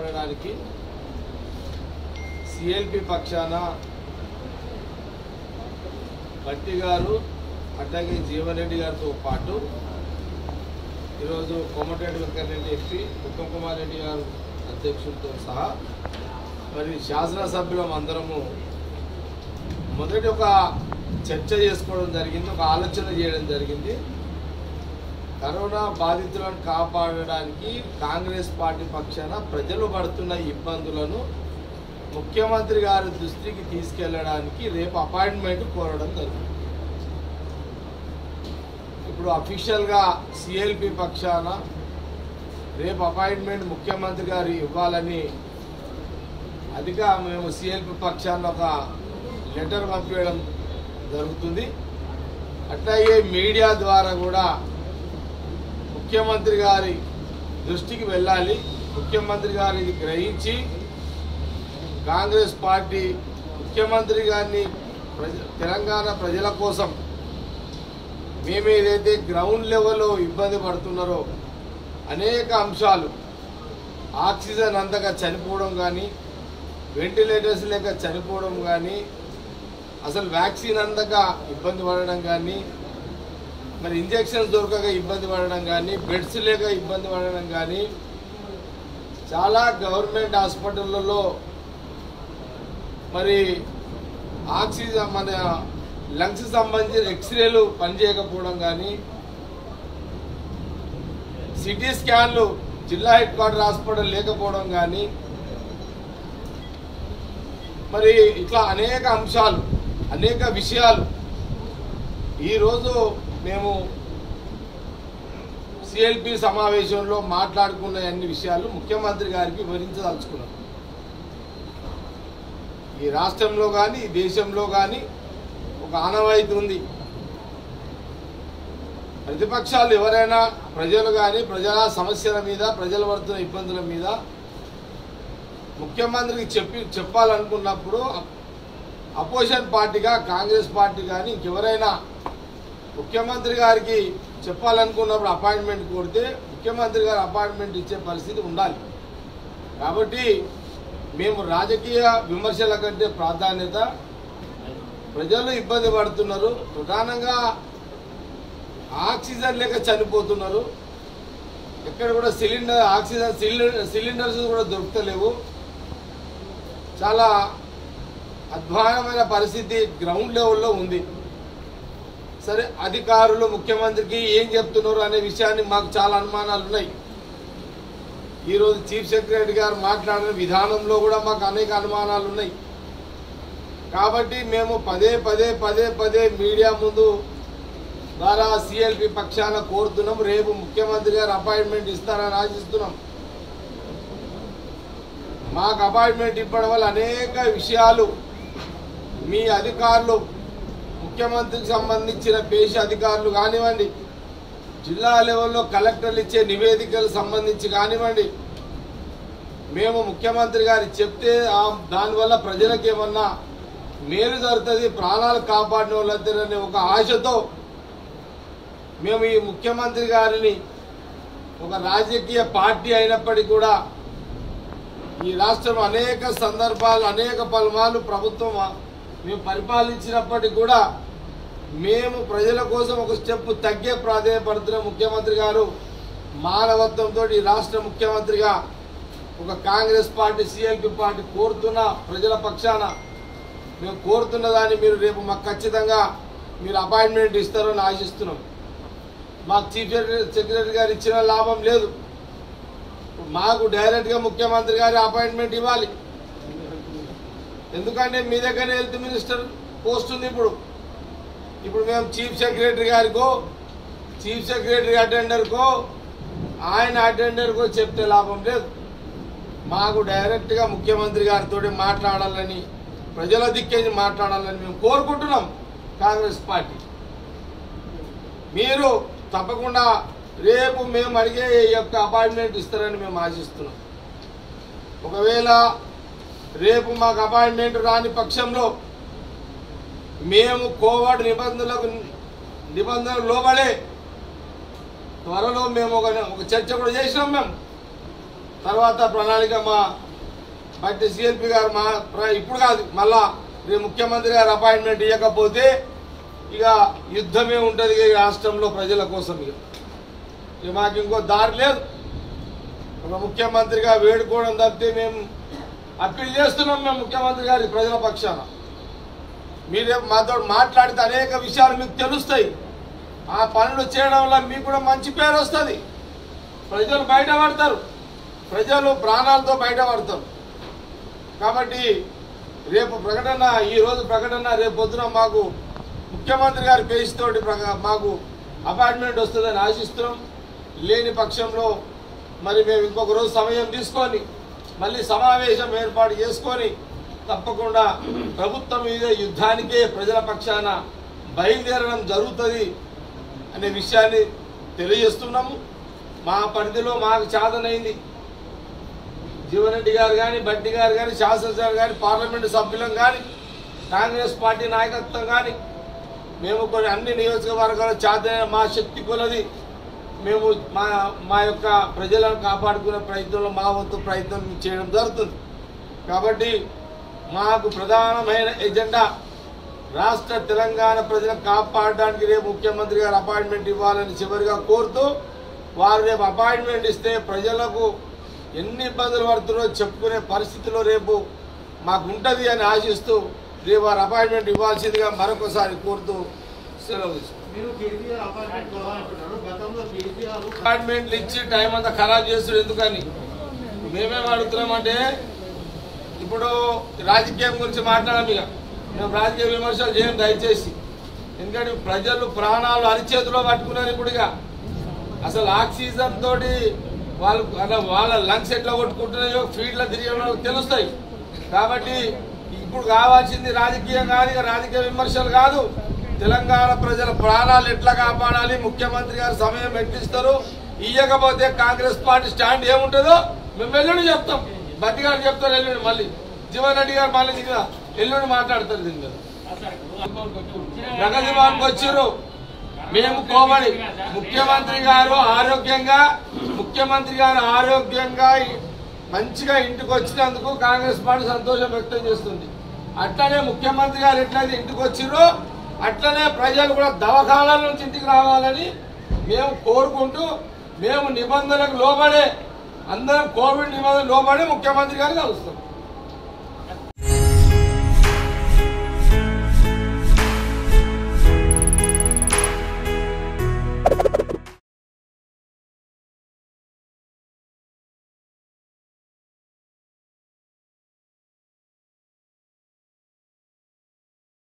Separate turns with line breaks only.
కాపాడడానికి సిఎల్పి పక్షాన భట్టి గారు అట్లాగే జీవన్ రెడ్డి గారితో పాటు ఈరోజు కోమటిరెడ్డి వెంకటరెడ్డి ఎంపీ ఉత్తమ్ కుమార్ రెడ్డి గారు అధ్యక్షులతో సహా మరి శాసనసభ్యులం అందరము మొదటి ఒక చర్చ చేసుకోవడం జరిగింది ఒక ఆలోచన చేయడం జరిగింది కరోనా బాధితులను కాపాడడానికి కాంగ్రెస్ పార్టీ పక్షాన ప్రజలు పడుతున్న ఇబ్బందులను ముఖ్యమంత్రి గారి దృష్టికి తీసుకెళ్లడానికి రేపు అపాయింట్మెంట్ కోరడం జరుగుతుంది ఇప్పుడు అఫీషియల్గా సిఎల్పి పక్షాన రేపు అపాయింట్మెంట్ ముఖ్యమంత్రి గారు ఇవ్వాలని అదిగా మేము సిఎల్పి పక్షాన ఒక లెటర్ పంపించడం జరుగుతుంది అట్లాగే మీడియా ద్వారా కూడా ముఖ్యమంత్రి గారి దృష్టికి వెళ్ళాలి ముఖ్యమంత్రి గారు ఇది గ్రహించి కాంగ్రెస్ పార్టీ ముఖ్యమంత్రి గారిని ప్రజ తెలంగాణ ప్రజల కోసం మేము ఏదైతే గ్రౌండ్ లెవెల్లో ఇబ్బంది పడుతున్నారో అనేక అంశాలు ఆక్సిజన్ అందక చనిపోవడం కానీ వెంటిలేటర్స్ లేక చనిపోవడం కానీ అసలు వ్యాక్సిన్ అందక ఇబ్బంది పడడం కానీ మరి ఇంజెక్షన్స్ దొరకక ఇబ్బంది పడడం కానీ బెడ్స్ లేక ఇబ్బంది పడడం కానీ చాలా గవర్నమెంట్ హాస్పిటళ్ళలో మరి ఆక్సిజన్ మన లంగ్స్ సంబంధించిన ఎక్స్రేలు పనిచేయకపోవడం కానీ సిటీ స్కాన్లు జిల్లా హెడ్ క్వార్టర్ హాస్పిటల్ లేకపోవడం కానీ మరి ఇట్లా అనేక అంశాలు అనేక విషయాలు ఈరోజు మేము సిఎల్పి సమావేశంలో మాట్లాడుకున్న అన్ని విషయాలు ముఖ్యమంత్రి గారికి వివరించదలుచుకున్నాం ఈ రాష్ట్రంలో కానీ ఈ దేశంలో కానీ ఒక ఆనవాయితీ ఉంది ప్రతిపక్షాలు ఎవరైనా ప్రజలు కానీ ప్రజల సమస్యల మీద ప్రజలు పడుతున్న ఇబ్బందుల మీద ముఖ్యమంత్రికి చెప్పి చెప్పాలనుకున్నప్పుడు అపోజిషన్ పార్టీగా కాంగ్రెస్ పార్టీ కానీ ఇంకెవరైనా ముఖ్యమంత్రి గారికి చెప్పాలనుకున్నప్పుడు అపాయింట్మెంట్ కోరితే ముఖ్యమంత్రి గారు అపాయింట్మెంట్ ఇచ్చే పరిస్థితి ఉండాలి కాబట్టి మేము రాజకీయ విమర్శల కంటే ప్రాధాన్యత ప్రజలు ఇబ్బంది పడుతున్నారు ప్రధానంగా ఆక్సిజన్ లేక చనిపోతున్నారు ఎక్కడ కూడా సిలిండర్ ఆక్సిజన్ సిలిండర్ సిలిండర్స్ కూడా దొరుకుతలేవు చాలా అధ్వానమైన పరిస్థితి గ్రౌండ్ లెవెల్లో ఉంది సరే అధికారులు ముఖ్యమంత్రికి ఏం చెప్తున్నారు అనే విషయాన్ని మాకు చాలా అనుమానాలు ఉన్నాయి ఈరోజు చీఫ్ సెక్రటరీ గారు మాట్లాడిన విధానంలో కూడా మాకు అనేక అనుమానాలు ఉన్నాయి కాబట్టి మేము పదే పదే పదే పదే మీడియా ముందు ద్వారా సిఎల్పి పక్షాన కోరుతున్నాం రేపు ముఖ్యమంత్రి గారు అపాయింట్మెంట్ ఇస్తారని ఆశిస్తున్నాం మాకు అపాయింట్మెంట్ ఇవ్వడం వల్ల అనేక విషయాలు మీ అధికారులు ముఖ్యమంత్రికి సంబంధించిన పేష అధికారులు కానివ్వండి జిల్లా లెవెల్లో కలెక్టర్లు ఇచ్చే నివేదికలు సంబంధించి కానివ్వండి మేము ముఖ్యమంత్రి గారి చెప్తే ఆ దానివల్ల ప్రజలకు ఏమన్నా మేలు జరుగుతుంది ప్రాణాలు కాపాడిన వాళ్ళందరనే ఒక ఆశతో మేము ఈ ముఖ్యమంత్రి గారిని ఒక రాజకీయ పార్టీ అయినప్పటికీ కూడా ఈ రాష్ట్రం అనేక సందర్భాలు అనేక పలుమార్లు ప్రభుత్వం మేము పరిపాలించినప్పటికీ కూడా మేము ప్రజల కోసం ఒక స్టెప్ తగ్గే ప్రాధాన్యపడుతున్న ముఖ్యమంత్రి గారు మానవత్వంతో ఈ రాష్ట్ర ముఖ్యమంత్రిగా ఒక కాంగ్రెస్ పార్టీ సిఎల్పి పార్టీ కోరుతున్న ప్రజల పక్షాన మేము కోరుతున్న దాన్ని మీరు రేపు మాకు ఖచ్చితంగా మీరు అపాయింట్మెంట్ ఇస్తారని ఆశిస్తున్నాం మాకు చీఫ్ సెక్రటరీ గారు ఇచ్చిన లాభం లేదు మాకు డైరెక్ట్గా ముఖ్యమంత్రి గారి అపాయింట్మెంట్ ఇవ్వాలి ఎందుకంటే మీ దగ్గర హెల్త్ మినిస్టర్ పోస్ట్ ఉంది ఇప్పుడు ఇప్పుడు మేము చీఫ్ సెక్రటరీ గారికో చీఫ్ సెక్రటరీ అటెండర్కో ఆయన అటెండర్కో చెప్తే లాభం లేదు మాకు డైరెక్ట్గా ముఖ్యమంత్రి గారితో మాట్లాడాలని ప్రజల దిక్కేసి మాట్లాడాలని మేము కోరుకుంటున్నాం కాంగ్రెస్ పార్టీ మీరు తప్పకుండా రేపు మేము అడిగే ఈ యొక్క అపాయింట్మెంట్ ఇస్తారని మేము ఆశిస్తున్నాం ఒకవేళ రేపు మాకు అపాయింట్మెంట్ రాని పక్షంలో మేము కోవిడ్ నిబంధనలకు నిబంధనలు లోబడే త్వరలో మేము ఒక ఒక చర్చ కూడా చేసినాం మేము తర్వాత ప్రణాళిక మా బట్టి సిఎల్పి గారు మా ప్ర- ఇప్పుడు కాదు మళ్ళా రేపు ముఖ్యమంత్రి గారు అపాయింట్మెంట్ ఇవ్వకపోతే ఇక యుద్ధమే ఉంటుంది ఈ రాష్ట్రంలో ప్రజల కోసం ఇక ఇక మాకు ఇంకో దారి లేదు ఒక ముఖ్యమంత్రిగా వేడుకోవడం తప్పితే మేము అప్పీల్ చేస్తున్నాం మేము ముఖ్యమంత్రి గారి ప్రజల పక్షాన మీరే మాతో మాట్లాడితే అనేక విషయాలు మీకు తెలుస్తాయి ఆ పనులు చేయడం వల్ల మీకు కూడా మంచి పేరు వస్తుంది ప్రజలు బయటపడతారు ప్రజలు ప్రాణాలతో బయటపడతారు కాబట్టి రేపు ప్రకటన ఈ రోజు ప్రకటన రేపు పొద్దున మాకు ముఖ్యమంత్రి గారి పేజ్ తోటి ప్రక- మాకు అపాయింట్మెంట్ వస్తుందని ఆశిస్తున్నాం లేని పక్షంలో మరి మేము ఇంకొక రోజు సమయం తీసుకొని మళ్ళీ సమావేశం ఏర్పాటు చేసుకొని తప్పకుండా ప్రభుత్వం మీద యుద్ధానికే ప్రజల పక్షాన బయలుదేరడం జరుగుతుంది అనే విషయాన్ని తెలియజేస్తున్నాము మా పరిధిలో మాకు చాదనైంది జీవన్రెడ్డి గారు కానీ బట్టి గారు కానీ శాసనసభ కానీ పార్లమెంటు సభ్యులం కానీ కాంగ్రెస్ పార్టీ నాయకత్వం కానీ మేము కొన్ని అన్ని నియోజకవర్గాల చేత మా శక్తి కొలది మేము మా మా యొక్క ప్రజలను కాపాడుకునే ప్రయత్నంలో మా వంతు ప్రయత్నం చేయడం జరుగుతుంది కాబట్టి మాకు ప్రధానమైన ఎజెండా రాష్ట్ర తెలంగాణ ప్రజలను కాపాడడానికి రేపు ముఖ్యమంత్రి గారు అపాయింట్మెంట్ ఇవ్వాలని చివరిగా కోరుతూ వారు రేపు అపాయింట్మెంట్ ఇస్తే ప్రజలకు ఎన్ని ఇబ్బందులు పడుతున్నారో చెప్పుకునే పరిస్థితిలో రేపు మాకు ఉంటుంది అని ఆశిస్తూ రేపు వారు అపాయింట్మెంట్ ఇవ్వాల్సిందిగా మరొకసారి కోరుతూ సెలవు తీసుకుంటాం
మీరు కేసీఆర్ అపాయింట్మెంట్ కావాలంటున్నారు గతంలో కేసీఆర్
అపాయింట్మెంట్లు ఇచ్చి టైం అంతా ఖరాబ్ చేస్తారు ఎందుకని మేమేం అడుగుతున్నామంటే ఇప్పుడు రాజకీయం గురించి మాట్లాడాం ఇక మేము రాజకీయ విమర్శలు చేయం దయచేసి ఎందుకంటే ప్రజలు ప్రాణాలు అరిచేతిలో పట్టుకున్నారు ఇప్పుడు ఇక అసలు ఆక్సిజన్ తోటి వాళ్ళు అలా వాళ్ళ లంగ్స్ ఎట్లా కొట్టుకుంటున్నాయో ఫీల్డ్లో తిరిగే వాళ్ళకి తెలుస్తాయి కాబట్టి ఇప్పుడు కావాల్సింది రాజకీయం కాదు ఇక రాజకీయ విమర్శలు కాదు తెలంగాణ ప్రజల ప్రాణాలు ఎట్లా కాపాడాలి ముఖ్యమంత్రి గారు సమయం ఎట్టిస్తారు ఇయ్యకపోతే కాంగ్రెస్ పార్టీ స్టాండ్ ఏముంటుందో మేము ఎల్లుండి చెప్తాం బట్టి గారు చెప్తారు ఎల్లుండి మళ్ళీ జీవన్ రెడ్డి గారు మళ్ళీ దిగిన ఎల్లుండి మాట్లాడతారు దీని మీద ప్రగతి భవన్కి వచ్చారు మేము కోమడి ముఖ్యమంత్రి గారు ఆరోగ్యంగా ముఖ్యమంత్రి గారు ఆరోగ్యంగా మంచిగా ఇంటికి వచ్చినందుకు కాంగ్రెస్ పార్టీ సంతోషం వ్యక్తం చేస్తుంది అట్లనే ముఖ్యమంత్రి గారు ఎట్లయితే ఇంటికి వచ్చిరో అట్లనే ప్రజలు కూడా దవాఖానాల నుంచి ఇంటికి రావాలని మేము కోరుకుంటూ మేము నిబంధనలకు లోబడే అందరం కోవిడ్ నిబంధనలు లోబడి ముఖ్యమంత్రి గారిని కలుస్తాం